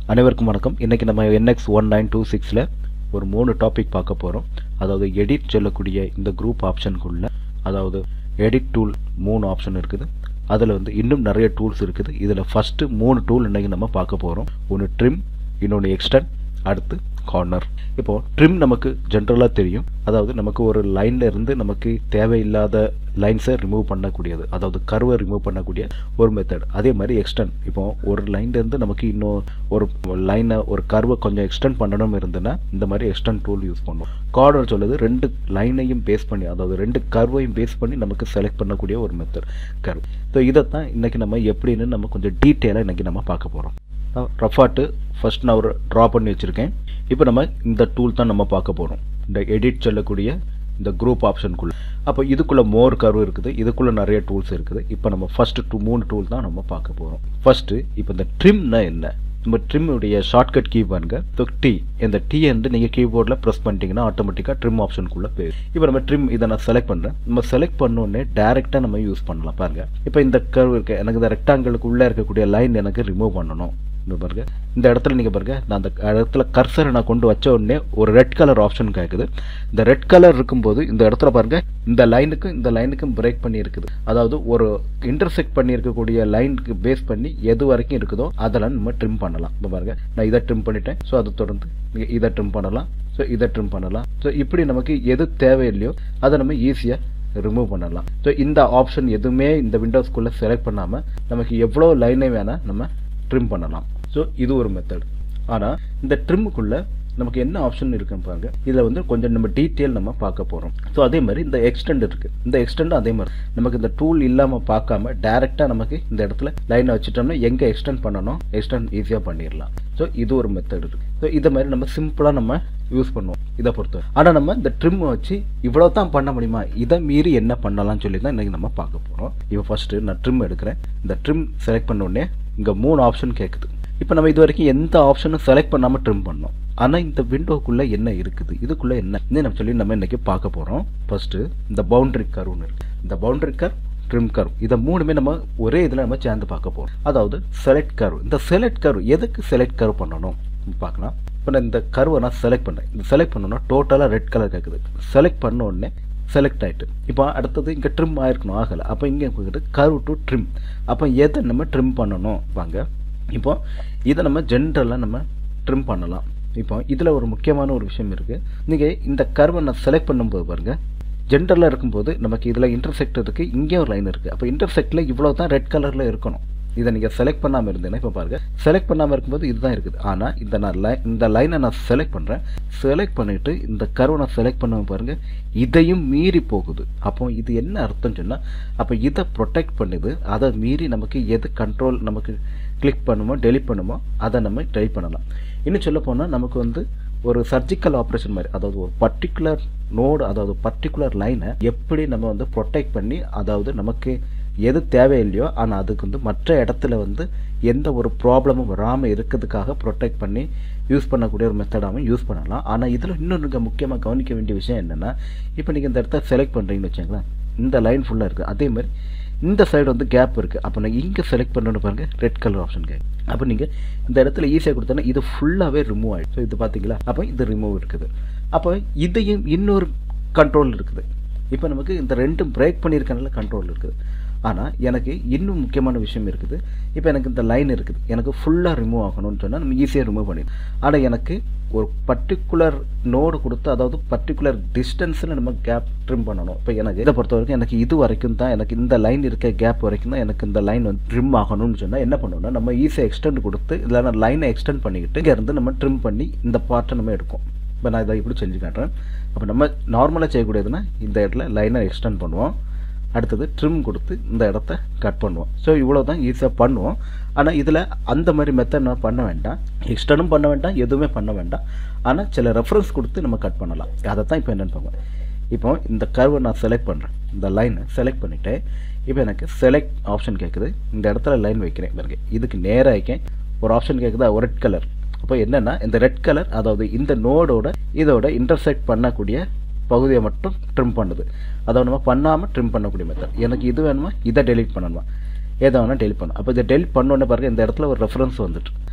அனைவருக்கும் வணக்கம் இன்றைக்கி நம்ம என்எக்ஸ் ஒன் நைன் டூ சிக்ஸில் ஒரு மூணு டாபிக் பார்க்க போகிறோம் அதாவது எடிட் சொல்லக்கூடிய இந்த குரூப் ஆப்ஷனுக்குள்ள அதாவது எடிட் டூல் மூணு ஆப்ஷன் இருக்குது அதில் வந்து இன்னும் நிறைய டூல்ஸ் இருக்குது இதில் ஃபஸ்ட்டு மூணு டூல் இன்றைக்கி நம்ம பார்க்க போகிறோம் ஒன்று ட்ரிம் இன்னொன்று எக்ஸ்டெண்ட் அடுத்து கார்னர் இப்போது ட்ரிம் நமக்கு ஜென்ரலாக தெரியும் அதாவது நமக்கு ஒரு லைனில் இருந்து நமக்கு தேவையில்லாத லைன்ஸை ரிமூவ் பண்ணக்கூடியது அதாவது கர்வை ரிமூவ் பண்ணக்கூடிய ஒரு மெத்தட் அதே மாதிரி எக்ஸ்டெண்ட் இப்போ ஒரு லைன்லேருந்து நமக்கு இன்னும் ஒரு லைனை ஒரு கர்வை கொஞ்சம் எக்ஸ்டெண்ட் பண்ணணும் இருந்ததுன்னா இந்த மாதிரி எக்ஸ்டெண்ட் டூல் யூஸ் பண்ணுவோம் கார்டர் சொல்லுது ரெண்டு லைனையும் பேஸ் பண்ணி அதாவது ரெண்டு கர்வையும் பேஸ் பண்ணி நமக்கு செலக்ட் பண்ணக்கூடிய ஒரு மெத்தட் கர்வ் ஸோ இதை தான் இன்றைக்கி நம்ம எப்படின்னு நம்ம கொஞ்சம் டீட்டெயிலாக இன்றைக்கி நம்ம பார்க்க போகிறோம் ரஃபாட்டு ஃபஸ்ட் நான் ஒரு ட்ரா பண்ணி வச்சுருக்கேன் இப்போ நம்ம இந்த டூல் தான் நம்ம பார்க்க போகிறோம் இந்த எடிட் சொல்லக்கூடிய இந்த குரூப் ஆப்ஷனுக்குள்ளே அப்போ இதுக்குள்ளே மோர் கர்வ் இருக்குது இதுக்குள்ளே நிறைய டூல்ஸ் இருக்குது இப்போ நம்ம ஃபஸ்ட்டு டூ மூணு டூல் தான் நம்ம பார்க்க போகிறோம் ஃபஸ்ட்டு இப்போ இந்த ட்ரிம்னா என்ன நம்ம ட்ரிம்முடைய ஷார்ட்கட் கீ பாருங்க டி இந்த டி வந்து நீங்கள் கீபோர்டில் ப்ரெஸ் பண்ணிட்டீங்கன்னா ஆட்டோமேட்டிக்காக ட்ரிம் ஆப்ஷனுக்குள்ளே போயிடும் இப்போ நம்ம ட்ரிம் இதை நான் செலக்ட் பண்ணுறேன் நம்ம செலக்ட் பண்ணோடனே டேரெக்டாக நம்ம யூஸ் பண்ணலாம் பாருங்க இப்போ இந்த கர்வ் இருக்கு எனக்கு இந்த ரெக்டாங்கிளுக்கு உள்ளே இருக்கக்கூடிய லைன் எனக்கு ரிமூவ் பண்ணணும் இந்த பாருங்க இந்த இடத்துல நீங்கள் பாருங்க நான் அந்த இடத்துல கர்சரை நான் கொண்டு வச்ச உடனே ஒரு ரெட் கலர் ஆப்ஷன் கேட்குது இந்த ரெட் கலர் இருக்கும்போது இந்த இடத்துல பாருங்க இந்த லைனுக்கும் இந்த லைனுக்கும் பிரேக் பண்ணி இருக்குது அதாவது ஒரு இன்டர்செக்ட் பண்ணி இருக்கக்கூடிய லைனுக்கு பேஸ் பண்ணி எது வரைக்கும் இருக்குதோ அதெல்லாம் நம்ம ட்ரிம் பண்ணலாம் இப்போ பாருங்க நான் இதை ட்ரிம் பண்ணிட்டேன் ஸோ அதை தொடர்ந்து நீங்கள் இதை ட்ரிம் பண்ணலாம் ஸோ இதை ட்ரிம் பண்ணலாம் ஸோ இப்படி நமக்கு எது தேவையில்லையோ அதை நம்ம ஈஸியாக ரிமூவ் பண்ணலாம் ஸோ இந்த ஆப்ஷன் எதுவுமே இந்த விண்டோஸ்குள்ளே செலக்ட் பண்ணாமல் நமக்கு எவ்வளோ லைனை வேணால் நம்ம ட்ரிம் பண்ணலாம் ஸோ இது ஒரு மெத்தட் ஆனால் இந்த ட்ரிம்முக்குள்ளே நமக்கு என்ன ஆப்ஷன் இருக்குன்னு பாருங்க இதில் வந்து கொஞ்சம் நம்ம டீட்டெயில் நம்ம பார்க்க போகிறோம் ஸோ அதே மாதிரி இந்த எக்ஸ்டெண்ட் இருக்குது இந்த எக்ஸ்டெண்ட் அதே மாதிரி நமக்கு இந்த டூல் இல்லாமல் பார்க்காம டேரெக்டாக நமக்கு இந்த இடத்துல லைனை வச்சுட்டோம்னா எங்கே எக்ஸ்டெண்ட் பண்ணணும் எக்ஸ்டெண்ட் ஈஸியாக பண்ணிடலாம் ஸோ இது ஒரு மெத்தட் இருக்குது ஸோ இதை மாதிரி நம்ம சிம்பிளாக நம்ம யூஸ் பண்ணுவோம் இதை பொறுத்த ஆனால் நம்ம இந்த ட்ரிம் வச்சு இவ்வளோ தான் பண்ண முடியுமா இதை மீறி என்ன பண்ணலாம்னு சொல்லி தான் இன்றைக்கி நம்ம பார்க்க போகிறோம் இப்போ ஃபஸ்ட்டு நான் ட்ரிம் எடுக்கிறேன் இந்த ட்ரிம் செலக்ட் பண்ண உடனே இங்கே மூணு ஆப்ஷன் கேட்குது இப்போ நம்ம இது வரைக்கும் எந்த ஆப்ஷனும் செலக்ட் பண்ணாமல் ட்ரிம் பண்ணோம் ஆனால் இந்த விண்டோக்குள்ளே என்ன இருக்குது இதுக்குள்ளே என்ன நம்ம சொல்லி நம்ம இன்றைக்கி பார்க்க போகிறோம் ஃபஸ்ட்டு இந்த பவுண்டரி கர்வ்னு இருக்குது இந்த பவுண்டரி கர்வ் ட்ரிம் கர்வ் இதை மூணுமே நம்ம ஒரே இதில் நம்ம சேர்ந்து பார்க்க போகிறோம் அதாவது செலக்ட் கர்வ் இந்த செலக்ட் கர்வ் எதுக்கு செலக்ட் கர்வ் பண்ணணும் பார்க்கலாம் இப்போ நான் இந்த கர்வை நான் செலக்ட் பண்ணேன் இந்த செலக்ட் பண்ணோன்னா டோட்டலாக ரெட் கலர் கேட்குது செலக்ட் பண்ண உடனே செலக்ட் ஆகிட்டு இப்போ அடுத்தது இங்கே ட்ரிம் ஆயிருக்கணும் ஆகலை அப்போ இங்கே போய்கிட்டு கர்வ் டு ட்ரிம் அப்போ எதை நம்ம ட்ரிம் பண்ணணும் வாங்க இப்போ இதை நம்ம ஜென்ரலாக நம்ம ட்ரிம் பண்ணலாம் இப்போ இதில் ஒரு முக்கியமான ஒரு விஷயம் இருக்குது நீங்கள் இந்த கர்வை நான் செலக்ட் பண்ணும்போது பாருங்கள் ஜென்ரலாக இருக்கும்போது நமக்கு இதில் இன்டர்செக்ட் இருக்குது இங்கே ஒரு லைன் இருக்குது அப்போ இன்டர்செக்டில் இவ்வளோ தான் ரெட் கலரில் இருக்கணும் இதை நீங்கள் செலக்ட் பண்ணாமல் இருந்தேன்னா இப்போ பாருங்கள் செலக்ட் பண்ணாமல் இருக்கும்போது இதுதான் இருக்குது ஆனால் இந்த நான் லை இந்த லைனை நான் செலக்ட் பண்ணுறேன் செலக்ட் பண்ணிவிட்டு இந்த கருவை நான் செலக்ட் பண்ண பாருங்கள் இதையும் மீறி போகுது அப்போ இது என்ன அர்த்தம் சொன்னால் அப்போ இதை ப்ரொடெக்ட் பண்ணுது அதை மீறி நமக்கு எது கண்ட்ரோல் நமக்கு கிளிக் பண்ணுமோ டெலிட் பண்ணுமோ அதை நம்ம ட்ரை பண்ணலாம் இன்னும் சொல்ல போனால் நமக்கு வந்து ஒரு சர்ஜிக்கல் ஆப்ரேஷன் மாதிரி அதாவது ஒரு பர்டிகுலர் நோடு அதாவது பர்டிகுலர் லைனை எப்படி நம்ம வந்து ப்ரொடெக்ட் பண்ணி அதாவது நமக்கு எது தேவையில்லையோ ஆனால் அதுக்கு வந்து மற்ற இடத்துல வந்து எந்த ஒரு ப்ராப்ளமும் வராமல் இருக்கிறதுக்காக ப்ரொடெக்ட் பண்ணி யூஸ் பண்ணக்கூடிய ஒரு மெத்தடாகவும் யூஸ் பண்ணலாம் ஆனால் இதில் இன்னொன்று முக்கியமாக கவனிக்க வேண்டிய விஷயம் என்னென்னா இப்போ நீங்கள் இந்த இடத்த செலக்ட் பண்ணுறீங்கன்னு வச்சுங்களேன் இந்த லைன் ஃபுல்லாக இருக்குது அதே மாதிரி இந்த சைடு வந்து கேப் இருக்குது அப்போ நான் இங்கே செலக்ட் பண்ணணும்னு பாருங்கள் ரெட் கலர் ஆப்ஷன் கேட்கு அப்போ நீங்கள் இந்த இடத்துல ஈஸியாக கொடுத்தோன்னா இது ஃபுல்லாகவே ரிமூவ் ஆகிடும் ஸோ இது பார்த்தீங்களா அப்போ இது ரிமூவ் இருக்குது அப்போ இதையும் இன்னொரு கண்ட்ரோல் இருக்குது இப்போ நமக்கு இந்த ரெண்டும் பிரேக் பண்ணியிருக்கனால கண்ட்ரோல் இருக்குது ஆனால் எனக்கு இன்னும் முக்கியமான விஷயம் இருக்குது இப்போ எனக்கு இந்த லைன் இருக்குது எனக்கு ஃபுல்லாக ரிமூவ் ஆகணும்னு சொன்னால் நம்ம ஈஸியாக ரிமூவ் பண்ணிடும் ஆனால் எனக்கு ஒரு பர்டிகுலர் நோடு கொடுத்து அதாவது பர்டிகுலர் டிஸ்டன்ஸில் நம்ம கேப் ட்ரிம் பண்ணணும் இப்போ எனக்கு இதை பொறுத்த வரைக்கும் எனக்கு இது வரைக்கும் தான் எனக்கு இந்த லைன் இருக்க கேப் வரைக்கும் தான் எனக்கு இந்த லைன் வந்து ட்ரிம் ஆகணும்னு சொன்னால் என்ன பண்ணணும்னா நம்ம ஈஸியாக எக்ஸ்டெண்ட் கொடுத்து இல்லைனா லைனை எக்ஸ்டெண்ட் பண்ணிக்கிட்டு இங்கேருந்து நம்ம ட்ரிம் பண்ணி இந்த பார்ட்டை நம்ம எடுக்கும் இப்போ நான் இதை இப்படி செஞ்சு காட்டுறேன் அப்போ நம்ம நார்மலாக செய்யக்கூடியதுன்னா இந்த இடத்துல லைனை எக்ஸ்டெண்ட் பண்ணுவோம் அடுத்தது ட்ரிம் கொடுத்து இந்த இடத்த கட் பண்ணுவோம் ஸோ இவ்வளோ தான் ஈஸியாக பண்ணுவோம் ஆனால் இதில் அந்த மாதிரி மெத்தட் நான் பண்ண வேண்டாம் எக்ஸ்டர்னும் பண்ண வேண்டாம் எதுவுமே பண்ண வேண்டாம் ஆனால் சில ரெஃபரன்ஸ் கொடுத்து நம்ம கட் பண்ணலாம் அதை தான் இப்போ என்னென்னு பார்ப்போம் இப்போ இந்த கர்வை நான் செலக்ட் பண்ணுறேன் இந்த லைனை செலக்ட் பண்ணிவிட்டு இப்போ எனக்கு செலக்ட் ஆப்ஷன் கேட்குது இந்த இடத்துல லைன் வைக்கிறேன் பாருங்க இதுக்கு நேராக வைக்கேன் ஒரு ஆப்ஷன் கேட்குது ஒரு ரெட் கலர் அப்போ என்னென்னா இந்த ரெட் கலர் அதாவது இந்த நோடோட இதோட இன்டர்செக்ட் பண்ணக்கூடிய பகுதியை மட்டும் ட்ரிம் பண்ணுது அதை நம்ம பண்ணாமல் ட்ரிம் பண்ணக்கூடிய மெத்தட் எனக்கு இது வேணுமா இதை டெலிட் பண்ணணுமா எதை வேணால் டெலிட் பண்ணும் அப்போ இதை டெலிட் பண்ணோன்னே பாருங்கள் இந்த இடத்துல ஒரு ரெஃபரன்ஸ் வந்துட்டு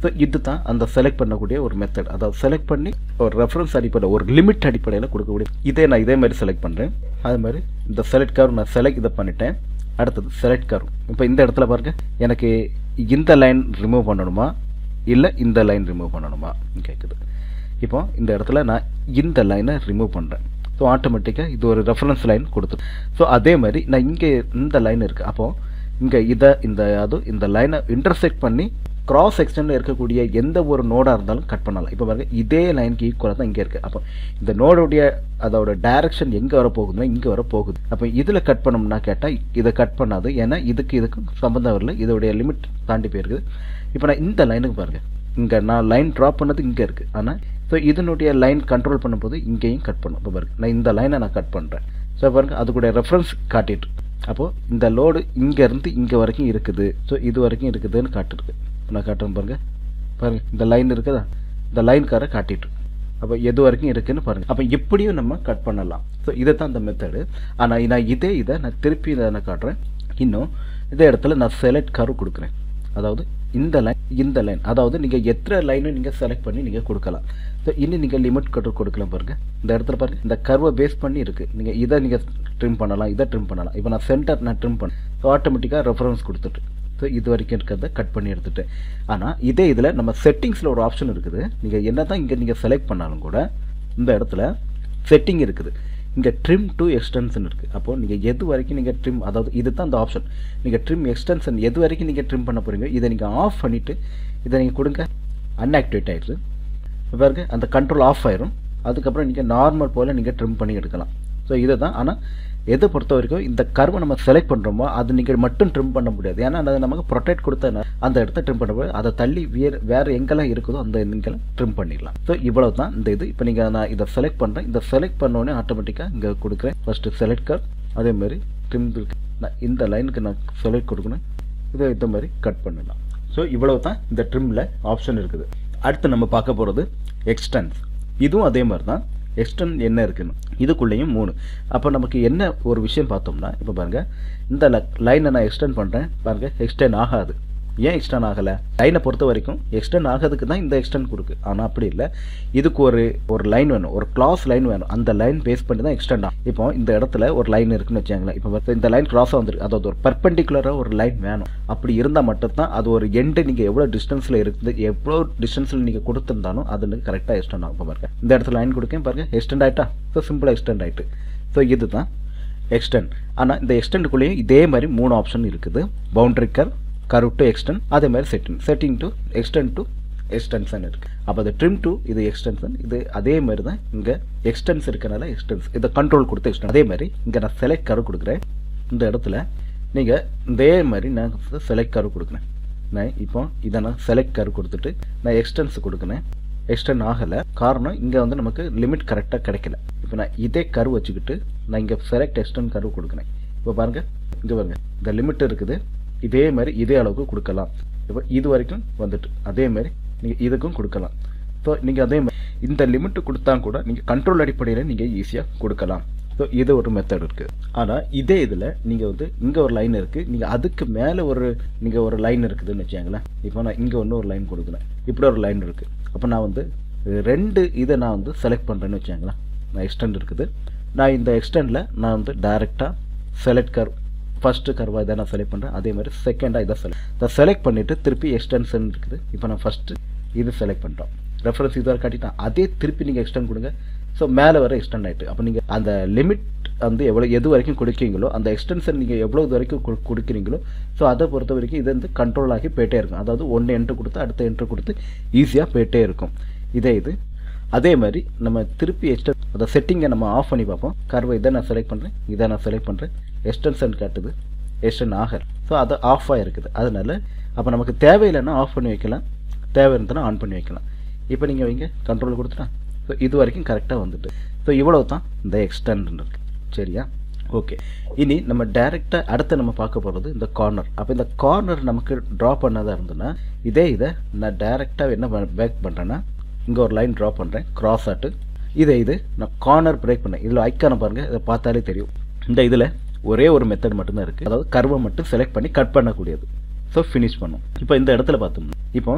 ஸோ இது தான் அந்த செலக்ட் பண்ணக்கூடிய ஒரு மெத்தட் அதாவது செலக்ட் பண்ணி ஒரு ரெஃபரன்ஸ் அடிப்படையில் ஒரு லிமிட் அடிப்படையில் கொடுக்கக்கூடிய இதே நான் இதே மாதிரி செலக்ட் பண்ணுறேன் அது மாதிரி இந்த செலக்ட் கர்வ் நான் செலக்ட் இதை பண்ணிட்டேன் அடுத்தது செலக்ட் கர்வ் இப்போ இந்த இடத்துல பாருங்க எனக்கு இந்த லைன் ரிமூவ் பண்ணணுமா இல்லை இந்த லைன் ரிமூவ் பண்ணணுமா கேட்குது இப்போ இந்த இடத்துல நான் இந்த லைனை ரிமூவ் பண்ணுறேன் ஸோ ஆட்டோமேட்டிக்காக இது ஒரு ரெஃபரன்ஸ் லைன் கொடுத்துரும் ஸோ அதே மாதிரி நான் இங்கே இந்த லைன் இருக்குது அப்போது இங்கே இதை இந்த அது இந்த லைனை இன்டர்செக்ட் பண்ணி கிராஸ் செக்ஷனில் இருக்கக்கூடிய எந்த ஒரு நோடாக இருந்தாலும் கட் பண்ணலாம் இப்போ பாருங்க இதே லைனுக்கு ஈக்குவலாக தான் இங்கே இருக்குது அப்போ இந்த நோடுடைய அதோட டைரக்ஷன் எங்கே வர போகுதுன்னா இங்கே வர போகுது அப்போ இதில் கட் பண்ணோம்னா கேட்டால் இதை கட் பண்ணாது ஏன்னா இதுக்கு இதுக்கும் சம்மந்தம் வரல இதோடைய லிமிட் தாண்டி போயிருக்குது இப்போ நான் இந்த லைனுக்கு பாருங்கள் இங்கே நான் லைன் ட்ராப் பண்ணது இங்கே இருக்குது ஆனால் ஸோ இதனுடைய லைன் கண்ட்ரோல் பண்ணும்போது இங்கேயும் கட் பண்ணும் இப்போ பாருங்க நான் இந்த லைனை நான் கட் பண்ணுறேன் ஸோ பாருங்க அதுக்குடைய ரெஃபரன்ஸ் காட்டிட்டு அப்போது இந்த லோடு இங்கேருந்து இங்கே வரைக்கும் இருக்குது ஸோ இது வரைக்கும் இருக்குதுன்னு காட்டிருக்கு நான் காட்டுறேன் பாருங்க பாருங்க இந்த லைன் இருக்குதா இந்த லைன்காரை காட்டிட்டு அப்போ எது வரைக்கும் இருக்குன்னு பாருங்க அப்போ இப்படியும் நம்ம கட் பண்ணலாம் ஸோ இதை தான் இந்த மெத்தடு ஆனால் நான் இதே இதை நான் திருப்பி இதை நான் காட்டுறேன் இன்னும் இதே இடத்துல நான் செலக்ட் கரு கொடுக்குறேன் அதாவது இந்த லைன் இந்த லைன் அதாவது நீங்கள் எத்தனை லைனும் நீங்கள் செலக்ட் பண்ணி நீங்கள் கொடுக்கலாம் ஸோ இன்னும் நீங்கள் லிமிட் கட்டு கொடுக்கலாம் பாருங்கள் இந்த இடத்துல பாருங்கள் இந்த கர்வை பேஸ் பண்ணி இருக்குது நீங்கள் இதை நீங்கள் ட்ரிம் பண்ணலாம் இதை ட்ரிம் பண்ணலாம் இப்போ நான் சென்டர் நான் ட்ரிம் பண்ணேன் ஸோ ஆட்டோமேட்டிக்காக ரெஃபரன்ஸ் கொடுத்துட்டு ஸோ இது வரைக்கும் இருக்கிறத கட் பண்ணி எடுத்துட்டேன் ஆனால் இதே இதில் நம்ம செட்டிங்ஸில் ஒரு ஆப்ஷன் இருக்குது நீங்கள் என்ன தான் இங்கே நீங்கள் செலக்ட் பண்ணாலும் கூட இந்த இடத்துல செட்டிங் இருக்குது இங்கே ட்ரிம் டு எக்ஸ்டென்ஷன் இருக்குது அப்போது நீங்கள் எது வரைக்கும் நீங்கள் ட்ரிம் அதாவது இது தான் அந்த ஆப்ஷன் நீங்கள் ட்ரிம் எக்ஸ்டென்ஷன் எது வரைக்கும் நீங்கள் ட்ரிம் பண்ண போகிறீங்க இதை நீங்கள் ஆஃப் பண்ணிவிட்டு இதை நீங்கள் கொடுங்க அன்ஆக்டிவேட் ஆயிடுது பாருங்க அந்த கண்ட்ரோல் ஆஃப் ஆயிரும் அதுக்கப்புறம் நீங்கள் நார்மல் போல் நீங்கள் ட்ரிம் பண்ணி எடுக்கலாம் ஸோ இதை தான் ஆனால் எதை பொறுத்த வரைக்கும் இந்த கர்வை நம்ம செலக்ட் பண்ணுறோமோ அது நீங்கள் மட்டும் ட்ரிம் பண்ண முடியாது ஏன்னா அது நமக்கு ப்ரொடெக்ட் கொடுத்த அந்த இடத்த ட்ரிம் பண்ண முடியாது அதை தள்ளி வேறு வேறு எங்கெல்லாம் இருக்குதோ அந்த எங்கெல்லாம் ட்ரிம் பண்ணிடலாம் ஸோ இவ்வளோ தான் இந்த இது இப்போ நீங்கள் நான் இதை செலக்ட் பண்ணுறேன் இதை செலக்ட் பண்ணோடனே ஆட்டோமேட்டிக்காக இங்கே கொடுக்குறேன் ஃபஸ்ட்டு செலக்ட் கர் அதேமாதிரி ட்ரிம் நான் இந்த லைனுக்கு நான் செலக்ட் கொடுக்கணும் இதை இந்த மாதிரி கட் பண்ணலாம் ஸோ இவ்வளோ தான் இந்த ட்ரிம்மில் ஆப்ஷன் இருக்குது அடுத்து நம்ம பார்க்க போகிறது எக்ஸ்டென்ஸ் இதுவும் அதே மாதிரி தான் எக்ஸ்டன் என்ன இருக்குன்னு இதுக்குள்ளேயும் மூணு அப்போ நமக்கு என்ன ஒரு விஷயம் பார்த்தோம்னா இப்போ பாருங்கள் இந்த லைனை நான் எக்ஸ்டெண்ட் பண்ணுறேன் பாருங்கள் எக்ஸ்டெண்ட் ஆகாது ஏன் எக்ஸ்டெண்ட் ஆகலை லைனை பொறுத்த வரைக்கும் எக்ஸ்டெண்ட் ஆகிறதுக்கு தான் இந்த எக்ஸ்டெண்ட் கொடுக்கு ஆனால் அப்படி இல்லை இதுக்கு ஒரு ஒரு லைன் வேணும் ஒரு கிளாஸ் லைன் வேணும் அந்த லைன் பேஸ் பண்ணி தான் எக்ஸ்டெண்ட் ஆகும் இப்போ இந்த இடத்துல ஒரு லைன் இருக்குன்னு வச்சாங்களேன் இப்போ பார்த்து இந்த லைன் கிராஸாக வந்துருக்கு அதாவது ஒரு பர்பெண்டிகுலராக ஒரு லைன் வேணும் அப்படி இருந்தால் மட்டும்தான் அது ஒரு எண்டு நீங்கள் எவ்வளோ டிஸ்டன்ஸில் இருக்குது எவ்வளோ டிஸ்டன்ஸில் நீங்கள் கொடுத்துருந்தாலும் அதில் கரெக்டாக எக்ஸ்டெண்ட் ஆகும் இப்போ பாருங்க இந்த இடத்துல லைன் கொடுக்கேன் பாருங்க எக்ஸ்டெண்ட் ஆகிட்டா ஸோ சிம்பிளாக எக்ஸ்டெண்ட் ஆகிட்டு ஸோ இது தான் எக்ஸ்டெண்ட் ஆனால் இந்த எக்ஸ்டெண்டுக்குள்ளேயும் இதே மாதிரி மூணு ஆப்ஷன் இருக்குது பவுண்டரி கர் கர்வ் டு எக்ஸ்டென்ட் அதே மாதிரி setting setting to extent to extension இருக்குது அப்போ அது ட்ரிம் டு இது எக்ஸ்டென்ஷன் இது அதே மாதிரி தான் இங்கே எக்ஸ்டென்ஸ் இருக்கனால எக்ஸ்டென்ஸ் இதை கண்ட்ரோல் கொடுத்து எக்ஸ்டென்ஸ் அதே மாதிரி இங்கே நான் செலக்ட் கர்வ் கொடுக்குறேன் இந்த இடத்துல நீங்கள் இதே மாதிரி நான் செலக்ட் கர்வ் கொடுக்குறேன் நான் இப்போ இதை நான் செலக்ட் கர்வ் கொடுத்துட்டு நான் எக்ஸ்டென்ஸ் கொடுக்குறேன் எக்ஸ்டெண்ட் ஆகலை காரணம் இங்கே வந்து நமக்கு லிமிட் கரெக்டாக கிடைக்கல இப்போ நான் இதே கர்வ் வச்சுக்கிட்டு நான் இங்கே செலக்ட் எக்ஸ்டெண்ட் கர்வ் கொடுக்குறேன் இப்போ பாருங்கள் இங்கே பாருங்கள் இந்த லிமிட் இருக்குது இதே மாதிரி இதே அளவுக்கு கொடுக்கலாம் இப்போ இது வரைக்கும் வந்துட்டு அதே மாதிரி நீங்கள் இதுக்கும் கொடுக்கலாம் ஸோ நீங்கள் அதே மாதிரி இந்த லிமிட்டு கொடுத்தா கூட நீங்கள் கண்ட்ரோல் அடிப்படையில் நீங்கள் ஈஸியாக கொடுக்கலாம் ஸோ இது ஒரு மெத்தட் இருக்குது ஆனால் இதே இதில் நீங்கள் வந்து இங்கே ஒரு லைன் இருக்குது நீங்கள் அதுக்கு மேலே ஒரு நீங்கள் ஒரு லைன் இருக்குதுன்னு வச்சுங்களேன் இப்போ நான் இங்கே ஒன்று ஒரு லைன் கொடுக்குறேன் இப்படி ஒரு லைன் இருக்குது அப்போ நான் வந்து ரெண்டு இதை நான் வந்து செலக்ட் பண்ணுறேன்னு வச்சுங்களேன் நான் எக்ஸ்டெண்ட் இருக்குது நான் இந்த எக்ஸ்டெண்டில் நான் வந்து டைரெக்டாக செலக்ட் கர் ஃபஸ்ட்டு கர்வாக இதை நான் செலக்ட் பண்ணுறேன் அதே மாதிரி செகண்டாக இதை செலக்ட் இதை செலக்ட் பண்ணிவிட்டு திருப்பி எக்ஸ்டென்ஷன் இருக்குது இப்போ நான் ஃபஸ்ட்டு இது செலக்ட் பண்ணிட்டோம் ரெஃபரன்ஸ் இது வரை காட்டிட்டேன் அதே திருப்பி நீங்கள் எக்ஸ்டெண்ட் கொடுங்க ஸோ மேலே வர எக்ஸ்டெண்ட் ஆகிட்டு அப்போ நீங்கள் அந்த லிமிட் வந்து எவ்வளோ எது வரைக்கும் கொடுக்கீங்களோ அந்த எக்ஸ்டென்ஷன் நீங்கள் எவ்வளோ இது வரைக்கும் கொடு- கொடுக்குறீங்களோ ஸோ அதை பொறுத்த வரைக்கும் இது வந்து கண்ட்ரோல் ஆகி போயிட்டே இருக்கும் அதாவது ஒன்று என்ட்ரு கொடுத்து அடுத்த என்ட்ரு கொடுத்து ஈஸியாக போயிட்டே இருக்கும் இதே இது அதே மாதிரி நம்ம திருப்பி எக்ஸ்டன் அந்த செட்டிங்கை நம்ம ஆஃப் பண்ணி பார்ப்போம் கர்வை இதை நான் செலக்ட் பண்ணுறேன் இதை நான் செலக்ட் பண்ணுறேன் எக்ஸ்டென்ஷன் காட்டுது எக்ஸ்டன் ஆகல ஸோ அது ஆஃப் ஆகிருக்குது அதனால அப்போ நமக்கு தேவையில்லைன்னா ஆஃப் பண்ணி வைக்கலாம் தேவை இருந்ததுன்னா ஆன் பண்ணி வைக்கலாம் இப்போ நீங்கள் வைங்க கண்ட்ரோல் கொடுத்துட்டா ஸோ இது வரைக்கும் கரெக்டாக வந்துட்டு ஸோ இவ்வளவு தான் இந்த எக்ஸ்டெண்ட் இருக்கு சரியா ஓகே இனி நம்ம டைரெக்டாக அடுத்து நம்ம பார்க்க போகிறது இந்த கார்னர் அப்போ இந்த கார்னர் நமக்கு ட்ரா பண்ணதாக இருந்ததுன்னா இதே இதை நான் டைரெக்டாக என்ன பேக் பண்ணுறேன்னா இங்கே ஒரு லைன் ட்ரா பண்ணுறேன் கிராஸ் ஆட்டு இதே இது நான் கார்னர் பிரேக் பண்ணேன் இதில் ஐக்கான பாருங்கள் இதை பார்த்தாலே தெரியும் இந்த இதில் ஒரே ஒரு மெத்தட் மட்டும்தான் இருக்குது அதாவது கர்வை மட்டும் செலக்ட் பண்ணி கட் பண்ணக்கூடியது ஸோ ஃபினிஷ் பண்ணும் இப்போ இந்த இடத்துல பார்த்தோம்னா இப்போ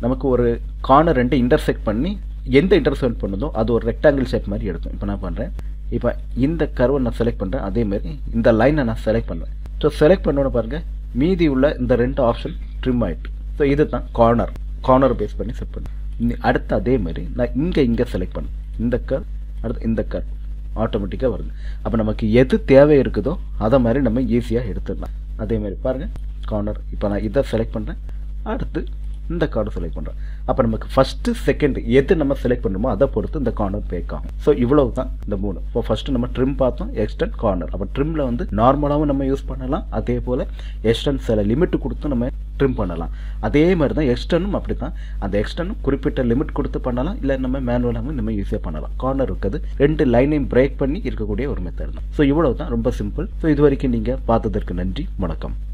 நமக்கு ஒரு கார்னர் ரெண்டு இன்டர்செக்ட் பண்ணி எந்த இன்டர்செக்ட் பண்ணுதோ அது ஒரு ரெக்டாங்கிள் ஷேப் மாதிரி எடுக்கும் இப்போ நான் பண்ணுறேன் இப்போ இந்த கர்வை நான் செலக்ட் பண்ணுறேன் அதே மாதிரி இந்த லைனை நான் செலக்ட் பண்ணுறேன் ஸோ செலக்ட் பண்ணோன்னு பாருங்கள் மீதி உள்ள இந்த ரெண்டு ஆப்ஷன் ட்ரிம் ஆகிட்டு ஸோ இது தான் கார்னர் கார்னர் பேஸ் பண்ணி செட் பண்ணேன் இனி அடுத்து அதே மாதிரி நான் இங்கே இங்கே செலக்ட் பண்ணேன் இந்த கர் அடுத்து இந்த கர் ஆட்டோமேட்டிக்காக வருது அப்போ நமக்கு எது தேவை இருக்குதோ அதை மாதிரி நம்ம ஈஸியாக எடுத்துடலாம் அதே மாதிரி பாருங்கள் கார்னர் இப்போ நான் இதை செலக்ட் பண்ணுறேன் அடுத்து இந்த கார்டு செலக்ட் பண்ணுறோம் அப்போ நமக்கு ஃபஸ்ட்டு செகண்ட் எது நம்ம செலக்ட் பண்ணுமோ அதை பொறுத்து இந்த கார்னர் பேக் ஆகும் ஸோ இவ்வளவு தான் இந்த மூணு இப்போ ஃபஸ்ட்டு நம்ம ட்ரிம் பார்த்தோம் எக்ஸ்டென்ட் கார்னர் அப்போ ட்ரிம்மில் வந்து நார்மலாகவும் நம்ம யூஸ் பண்ணலாம் அதே போல் எக்ஸ்டென்ட் சில லிமிட் கொடுத்து நம்ம ட்ரிம் பண்ணலாம் அதே மாதிரி தான் எக்ஸ்டர்னும் அப்படி தான் அந்த எக்ஸ்டர்னும் குறிப்பிட்ட லிமிட் கொடுத்து பண்ணலாம் இல்லை நம்ம மேனுவலாகவும் நம்ம ஈஸியாக பண்ணலாம் கார்னர் இருக்குது ரெண்டு லைனையும் பிரேக் பண்ணி இருக்கக்கூடிய ஒரு மெத்தட் தான் ஸோ இவ்வளவு தான் ரொம்ப சிம்பிள் ஸோ இது வரைக்கும் நீங்கள் பார்த்ததற்கு நன்றி வணக்கம்